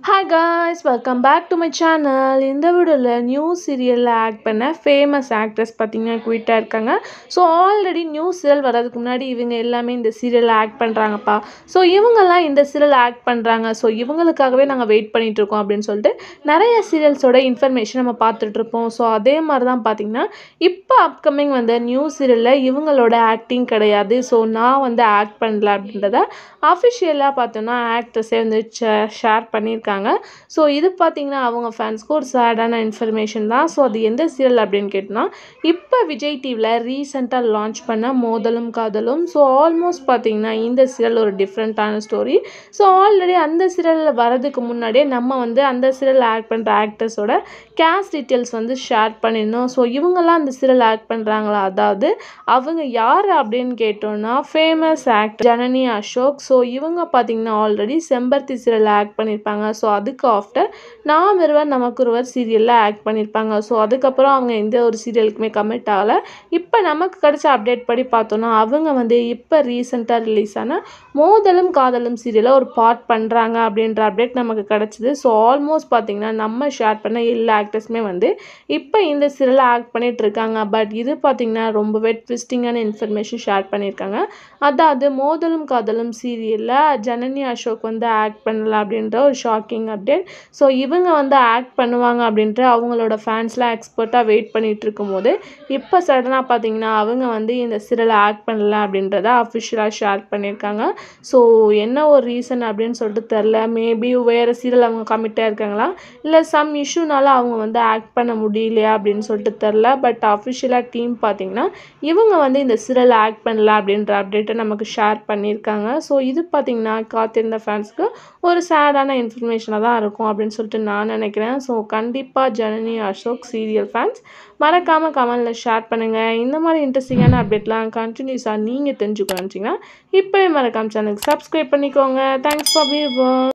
hi guys welcome back to my channel இந்த வீடியோவில் new சீரியலில் ஆக்ட் பண்ண ஃபேமஸ் ஆக்ட்ரஸ் பார்த்தீங்கன்னா குயிட்டாக இருக்காங்க ஸோ ஆல்ரெடி நியூ சீரியல் வர்றதுக்கு முன்னாடி இவங்க எல்லாமே இந்த சீரியலில் ஆக்ட் பண்ணுறாங்கப்பா ஸோ இவங்கெல்லாம் இந்த சீரியல் ஆக்ட் பண்ணுறாங்க ஸோ இவங்களுக்காகவே நாங்கள் வெயிட் பண்ணிட்டு இருக்கோம் அப்படின்னு சொல்லிட்டு நிறைய சீரியல்ஸோட இன்ஃபர்மேஷன் நம்ம பார்த்துட்ருப்போம் ஸோ அதே மாதிரி தான் பார்த்தீங்கன்னா இப்போ அப்கமிங் வந்த நியூ சீரியலில் இவங்களோட ஆக்டிங் கிடையாது ஸோ நான் வந்து ஆக்ட் பண்ணல அப்படின்றத அஃபிஷியலாக பார்த்தோன்னா ஆக்ட்ரஸே வந்து ஷேர் பண்ணியிருக்காங்க ஸோ இது பார்த்தீங்கன்னா அவங்க ஃபேன்ஸ்க்கு ஒரு சேடான இன்ஃபர்மேஷன் தான் ஸோ அது எந்த சீரியல் அப்படின்னு கேட்டோம்னா இப்போ விஜய் டிவியில் ரீசெண்டாக லான்ச் பண்ண மோதலும் காதலும் ஸோ ஆல்மோஸ்ட் பார்த்தீங்கன்னா இந்த சீரியல் ஒரு டிஃப்ரெண்ட்டான ஸ்டோரி ஸோ ஆல்ரெடி அந்த சீரியலில் வரதுக்கு முன்னாடியே நம்ம வந்து அந்த சீரியல் ஆக்ட் பண்ணுற ஆக்டர்ஸோட கேஸ்ட் டீட்டெயில்ஸ் வந்து ஷேர் பண்ணியிருந்தோம் ஸோ இவங்கெல்லாம் அந்த சீரியல் ஆக்ட் பண்ணுறாங்களா அதாவது அவங்க யார் அப்படின்னு கேட்டோம்னா famous actor Janani Ashok so இவங்க பார்த்தீங்கன்னா ஆல்ரெடி செம்பருத்தி சீரியல் ஆக்ட் பண்ணியிருப்பாங்க ஸோ அதுக்கு ஆஃப்டர் நாம் இருவர் நமக்கு ஒருவர் சீரியலில் ஆக்ட் பண்ணியிருப்பாங்க ஸோ அதுக்கப்புறம் அவங்க எந்த ஒரு சீரியலுக்குமே கமிட் ஆகலை இப்போ நமக்கு கிடைச்ச அப்டேட் படி பார்த்தோன்னா அவங்க வந்து இப்போ ரீசெண்டாக ரிலீஸ் ஆன மோதலும் காதலும் சீரியலில் ஒரு பார்ட் பண்ணுறாங்க அப்படின்ற அப்டேட் நமக்கு கிடச்சிது ஸோ ஆல்மோஸ்ட் பார்த்தீங்கன்னா நம்ம ஷேர் பண்ண எல்லா ஆக்டர்ஸுமே வந்து இப்போ இந்த சீரியலில் ஆக்ட் பண்ணிட்டு இருக்காங்க பட் இது பார்த்தீங்கன்னா ரொம்பவே ட்விஸ்டிங்கான இன்ஃபர்மேஷன் ஷேர் பண்ணியிருக்காங்க அதாவது மோதலும் காதலும் சீரியலில் ஜனனி அசோக் வந்து ஆக்ட் பண்ணல அப்படின்ற ஒரு ஷாக்கிங் அப்டேட் ஸோ இவங்க வந்து ஆக்ட் பண்ணுவாங்க அப்படின்ட்டு அவங்களோட ஃபேன்ஸ்லாம் எக்ஸ்பர்ட்டாக வெயிட் பண்ணிட்டு இருக்கும்போது இப்போ சடனாக பார்த்தீங்கன்னா அவங்க வந்து இந்த சீரியலை ஆக்ட் பண்ணல அப்படின்றத அஃபிஷியலாக ஷேர் பண்ணியிருக்காங்க ஸோ என்ன ஒரு ரீசன் அப்படின்னு சொல்லிட்டு தெரில மேபி வேறு சீரியல் அவங்க கமிட்டாக இருக்காங்களா இல்லை சம் இஷ்யூனால அவங்க வந்து ஆக்ட் பண்ண முடியலையா அப்படின்னு சொல்லிட்டு தெரில பட் அஃபிஷியலாக டீம் பார்த்தீங்கன்னா இவங்க வந்து இந்த சீரியல் ஆக்ட் பண்ணல அப்படின்ற அப்டேட்டை நமக்கு ஷேர் பண்ணியிருக்காங்க ஸோ இது பார்த்தீங்கன்னா காத்திருந்த ஃபேன்ஸ்க்கு ஒரு சேடான இன்ஃபர்மேஷனாக தான் இருக்கும் அப்படின்னு சொல்லிட்டு நான் நினைக்கிறேன் ஸோ கண்டிப்பாக ஜனனி அசோக் சீரியல் ஃபேன்ஸ் மறக்காமல் கமெண்டில் ஷேர் பண்ணுங்கள் இந்த மாதிரி இன்ட்ரெஸ்டிங்கான அப்டேட்லாம் கண்டினியூஸாக நீங்கள் தெரிஞ்சுக்கணும் நினச்சிங்கன்னா இப்போவே மறக்காம சேனலுக்கு சப்ஸ்கிரைப் பண்ணிக்கோங்க தேங்க்ஸ் ஃபார் வியூவர்